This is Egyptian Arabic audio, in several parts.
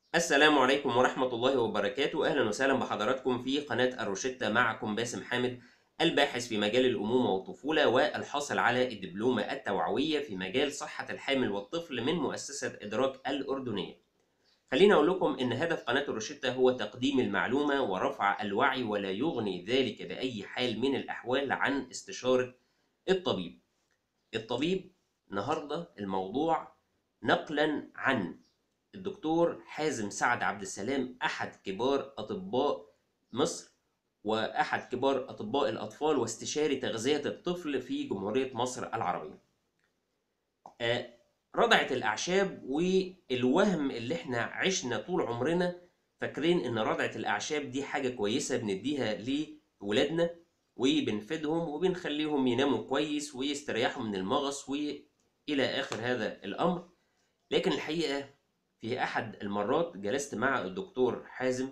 السلام عليكم ورحمة الله وبركاته أهلا وسهلا بحضراتكم في قناة الروشتة معكم باسم حامد الباحث في مجال الأمومة والطفولة والحاصل على الدبلومة التوعوية في مجال صحة الحامل والطفل من مؤسسة إدراك الأردنية خليني أقول لكم إن هدف قناة الروشتة هو تقديم المعلومة ورفع الوعي ولا يغني ذلك بأي حال من الأحوال عن استشارة الطبيب الطبيب النهاردة الموضوع نقلا عن الدكتور حازم سعد عبد السلام أحد كبار أطباء مصر وأحد كبار أطباء الأطفال واستشاري تغذية الطفل في جمهورية مصر العربية. آه، رضعة الأعشاب والوهم اللي احنا عشنا طول عمرنا فاكرين إن رضعة الأعشاب دي حاجة كويسة بنديها لولادنا وبنفيدهم وبنخليهم يناموا كويس ويستريحوا من المغص وإلى آخر هذا الأمر. لكن الحقيقة في أحد المرات جلست مع الدكتور حازم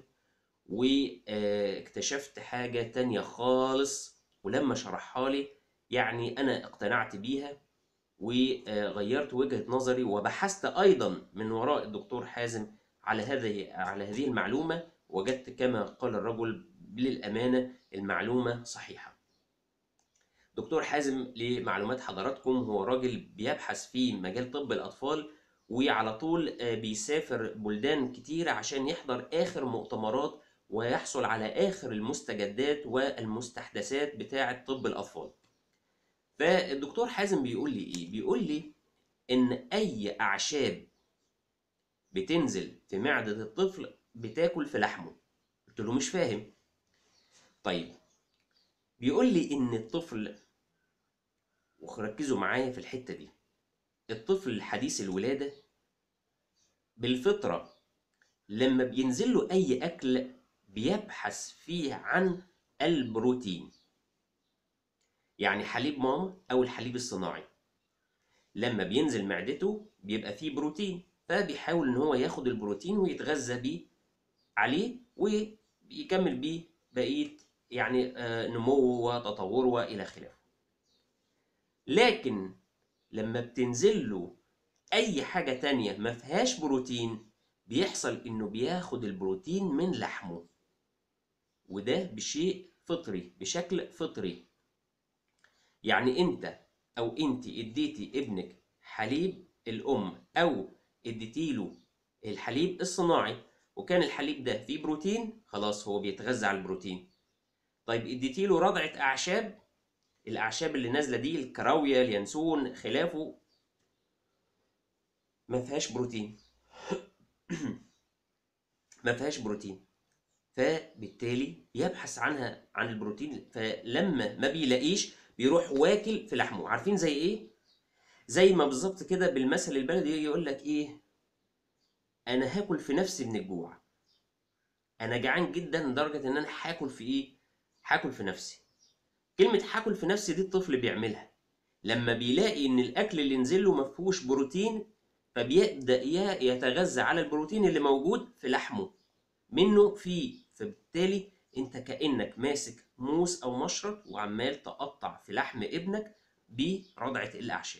واكتشفت حاجة تانية خالص ولما شرحها لي يعني أنا اقتنعت بيها وغيرت وجهة نظري وبحثت أيضا من وراء الدكتور حازم على هذه على هذه المعلومة وجدت كما قال الرجل للأمانة المعلومة صحيحة. دكتور حازم لمعلومات حضراتكم هو راجل بيبحث في مجال طب الأطفال وعلى طول بيسافر بلدان كتيرة عشان يحضر آخر مؤتمرات ويحصل على آخر المستجدات والمستحدثات بتاعة طب الأطفال فالدكتور حازم بيقول لي إيه؟ بيقول لي إن أي أعشاب بتنزل في معدة الطفل بتاكل في لحمه قلت له مش فاهم طيب بيقول لي إن الطفل وركزوا معايا في الحتة دي الطفل الحديث الولادة بالفطرة لما بينزل له أي أكل بيبحث فيه عن البروتين يعني حليب ماما أو الحليب الصناعي لما بينزل معدته بيبقى فيه بروتين فبيحاول إن هو ياخد البروتين ويتغذى بيه عليه ويكمل بيه بقية يعني نموه وتطوره وإلى خلافه لكن لما بتنزل له اي حاجه تانية ما فيهاش بروتين بيحصل انه بياخد البروتين من لحمه وده بشيء فطري بشكل فطري يعني انت او انت اديتي ابنك حليب الام او اديتيله الحليب الصناعي وكان الحليب ده فيه بروتين خلاص هو بيتغذى على البروتين طيب اديتيله رضعه اعشاب الاعشاب اللي نازله دي الكراويه اليانسون خلافه ما فيهاش بروتين ما فيهاش بروتين فبالتالي يبحث عنها عن البروتين فلما ما بيلاقيش بيروح واكل في لحمه عارفين زي ايه زي ما بالظبط كده بالمثل البلدي يجي يقول لك ايه انا هاكل في نفسي من الجوع انا جعان جدا لدرجه ان انا هاكل في ايه هاكل في نفسي كلمة هاكل في نفسي دي الطفل بيعملها لما بيلاقي ان الاكل اللي نزل له ما فيهوش بروتين فبيبدا يتغذى على البروتين اللي موجود في لحمه منه فيه فبالتالي انت كانك ماسك موس او مشرط وعمال تقطع في لحم ابنك برضعه الاعشاب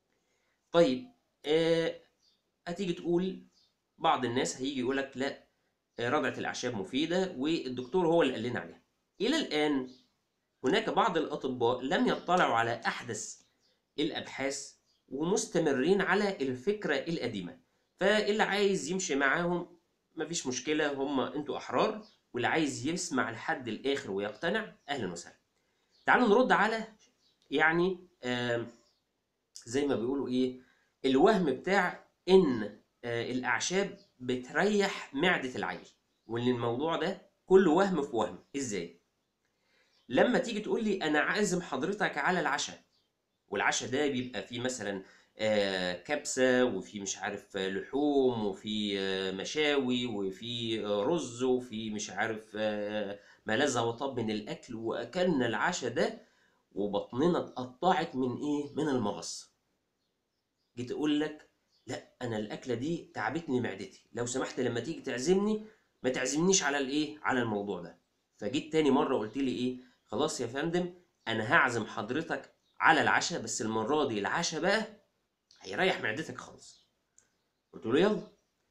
طيب آه هتيجي تقول بعض الناس هيجي يقول لك لا رضعه الاعشاب مفيده والدكتور هو اللي قال لنا عليها الى الان هناك بعض الأطباء لم يطلعوا على أحدث الأبحاث ومستمرين على الفكرة القديمة فاللي عايز يمشي معاهم مفيش مشكلة هم انتوا أحرار واللي عايز يسمع لحد الآخر ويقتنع أهلا وسهلا تعالوا نرد على يعني آه زي ما بيقولوا إيه الوهم بتاع إن آه الأعشاب بتريح معدة العيل وإن الموضوع ده كله وهم في وهم إزاي؟ لما تيجي تقول لي انا عازم حضرتك على العشاء والعشاء ده بيبقى فيه مثلا كبسه وفي مش عارف لحوم وفي مشاوي وفي رز وفي مش عارف ما لذ وطاب من الاكل واكلنا العشاء ده وبطننا اتقطعت من ايه من المغص جيت اقول لك لا انا الاكله دي تعبتني معدتي لو سمحت لما تيجي تعزمني ما تعزمنيش على الايه على الموضوع ده فجيت تاني مره قلت لي ايه خلاص يا فندم انا هعزم حضرتك على العشاء بس المره دي العشاء بقى هيريح معدتك خالص قلت له يلا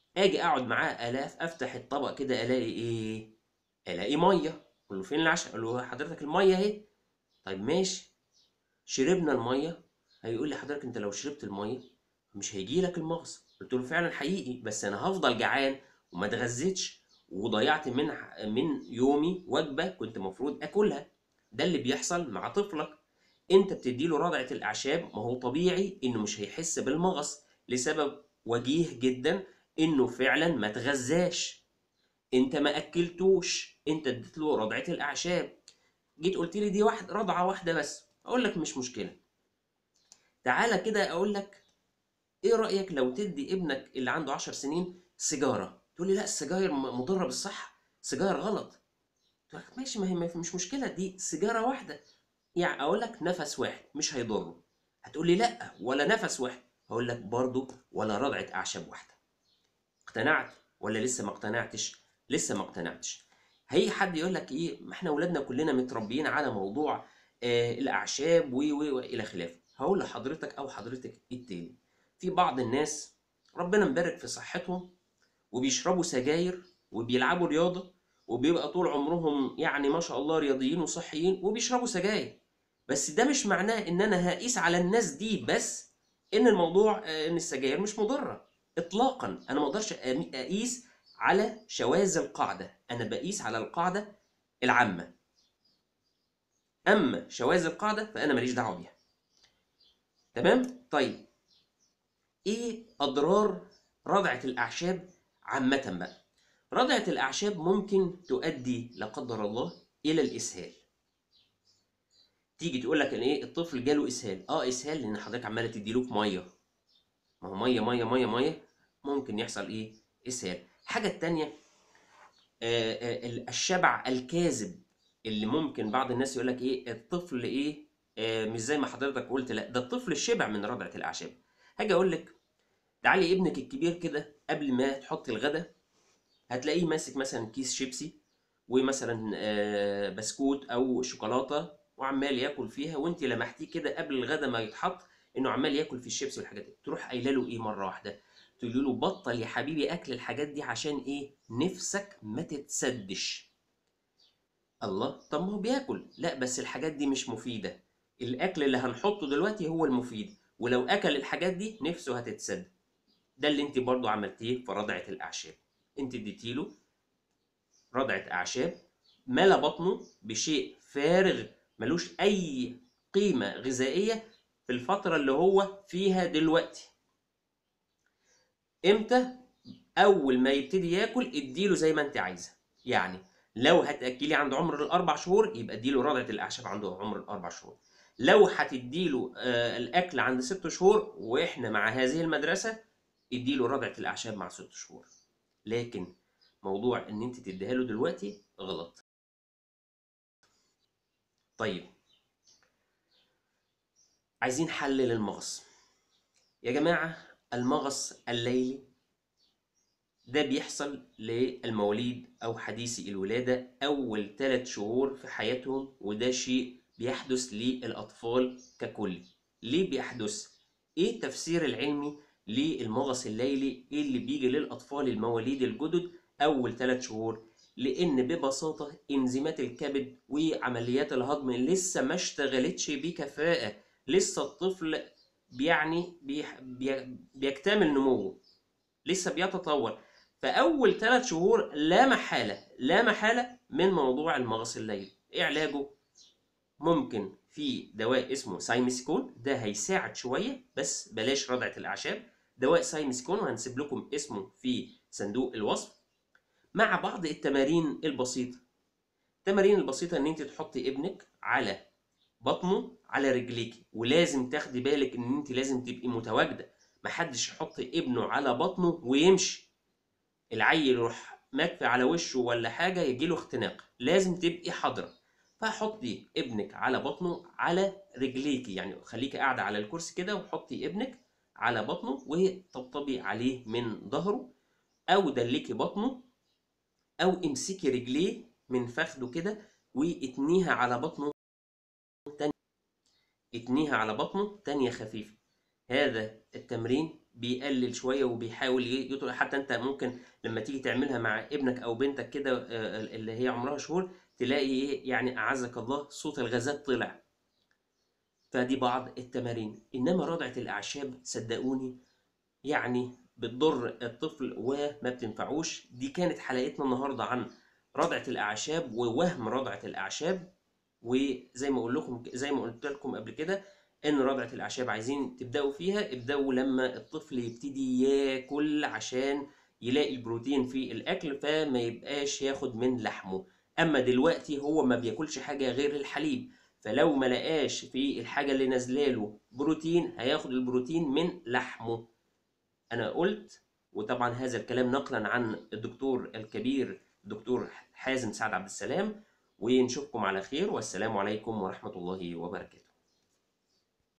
اجي اقعد معاه الاف افتح الطبق كده الاقي ايه الاقي ميه اقول له فين العشاء اقول له حضرتك الميه اهي طيب ماشي شربنا الميه هيقول لي حضرتك انت لو شربت الميه مش هيجي لك المغص قلت له فعلا حقيقي بس انا هفضل جعان وما اتغذيتش وضيعت من من يومي وجبه كنت المفروض اكلها ده اللي بيحصل مع طفلك انت بتديله رضعه الاعشاب ما هو طبيعي انه مش هيحس بالمغص لسبب وجيه جدا انه فعلا ما تغذاش انت ما اكلتوش انت اديت له رضعه الاعشاب جيت قلت لي دي واحد رضعه واحده بس اقول لك مش مشكله تعالى كده اقول لك ايه رايك لو تدي ابنك اللي عنده 10 سنين سيجاره تقول لي لا السجاير م- مضره بالصحه سيجاره غلط تقول لك ماشي ما هي ما في- مش مشكله دي سيجاره واحده يعني اقول لك نفس واحد مش هيضره هتقول لي لا ولا نفس واحد هقول لك برضو ولا رضعه اعشاب واحده اقتنعت ولا لسه ما اقتنعتش لسه ما اقتنعتش هي حد يقول لك ايه ما احنا اولادنا كلنا متربيين على موضوع آه الاعشاب و و والى خلافه هقول لحضرتك او حضرتك التالي في بعض الناس ربنا مبارك في صحتهم وبيشربوا سجاير وبيلعبوا رياضه وبيبقى طول عمرهم يعني ما شاء الله رياضيين وصحيين وبيشربوا سجاير بس ده مش معناه ان انا هقيس على الناس دي بس ان الموضوع آه، ان السجاير مش مضره اطلاقا انا ما اقدرش أمي- اقيس على شواذ القاعده انا بقيس على القاعده العامه اما شواذ القاعده فانا ماليش دعوه بيها تمام طيب ايه اضرار رضعه الاعشاب عامه بقى رضعه الاعشاب ممكن تؤدي لا قدر الله الى الاسهال تيجي تقول لك ان ايه الطفل جاله اسهال اه اسهال لان حضرتك عماله تديله في ميه ما هو ميه ميه ميه ميه ممكن يحصل ايه اسهال الحاجه التانيه آه، آه، الشبع الكاذب اللي ممكن بعض الناس يقول لك ايه الطفل ايه آه، مش زي ما حضرتك قلت لا ده الطفل شبع من رضعه الاعشاب هاجي اقول لك تعالي ابنك الكبير كده قبل ما تحط الغدا هتلاقيه ماسك مثلا كيس شيبسي ومثلا آه، بسكوت او شوكولاته وعمال ياكل فيها وانت لمحتيه كده قبل الغدا ما يتحط انه عمال ياكل في الشيبسي والحاجات دي تروح قايله له ايه مره واحده تقول له بطل يا حبيبي اكل الحاجات دي عشان ايه نفسك ما تتسدش الله طب ما هو بياكل لا بس الحاجات دي مش مفيده الاكل اللي هنحطه دلوقتي هو المفيد ولو اكل الحاجات دي نفسه هتتسد ده اللي انت برضو عملتيه في رضعه الاعشاب انت اديتيله رضعه اعشاب ملا بطنه بشيء فارغ ملوش اي قيمه غذائيه في الفتره اللي هو فيها دلوقتي امتى اول ما يبتدي ياكل اديله زي ما انت عايزه يعني لو هتاكلي عند عمر الاربع شهور يبقى اديله رضعه الاعشاب عنده عمر الاربع شهور لو هتديله آه الاكل عند ست شهور واحنا مع هذه المدرسه اديله رضعه الاعشاب مع ست شهور لكن موضوع ان انت تديها له دلوقتي غلط طيب عايزين حل للمغص يا جماعه المغص الليلي ده بيحصل للمواليد أو حديثي الولادة أول ثلاث شهور في حياتهم وده شيء بيحدث للأطفال ككل ليه بيحدث؟ إيه التفسير العلمي للمغص الليلي إيه اللي بيجي للأطفال المواليد الجدد أول ثلاث شهور؟ لأن ببساطة إنزيمات الكبد وعمليات الهضم لسه ما اشتغلتش بكفاءة لسه الطفل يعني بيح- بي- بيكتمل نموه لسه بيتطور فأول ثلاث شهور لا محالة لا محالة من موضوع المغص الليلي إيه علاجه؟ ممكن في دواء اسمه سايمسكون ده هيساعد شوية بس بلاش رضعة الأعشاب دواء سايمسكون وهنسيب لكم اسمه في صندوق الوصف مع بعض التمارين البسيطة التمارين البسيطة إن أنت تحطي ابنك على بطنه على رجليكي ولازم تاخدي بالك إن أنت لازم تبقي متواجدة محدش يحط ابنه على بطنه ويمشي العيل يروح مكفي على وشه ولا حاجة يجيله اختناق لازم تبقي حاضرة فحطي ابنك على بطنه على رجليكي يعني خليكي قاعدة على الكرسي كده وحطي ابنك على بطنه وطبطبي عليه من ظهره أو دلكي بطنه أو امسكي رجليه من فخده كده واتنيها على بطنه تانية اتنيها على بطنه تانية خفيفة هذا التمرين بيقلل شويه وبيحاول ايه يطلع حتى انت ممكن لما تيجي تعملها مع ابنك او بنتك كده آه، اللي هي عمرها شهور تلاقي ايه يعني اعزك الله صوت الغازات طلع فدي بعض التمارين انما رضعه الاعشاب صدقوني يعني بتضر الطفل وما بتنفعوش دي كانت حلقتنا النهارده عن رضعه الاعشاب ووهم رضعه الاعشاب وزي ما اقول لكم زي ما قلت لكم قبل كده ان رضعه الاعشاب عايزين تبداوا فيها ابداوا لما الطفل يبتدي ياكل عشان يلاقي البروتين في الاكل فما يبقاش ياخد من لحمه اما دلوقتي هو ما بياكلش حاجه غير الحليب فلو ما لقاش في الحاجه اللي نازله له بروتين هياخد البروتين من لحمه انا قلت وطبعا هذا الكلام نقلا عن الدكتور الكبير دكتور حازم سعد عبد السلام ونشوفكم على خير والسلام عليكم ورحمه الله وبركاته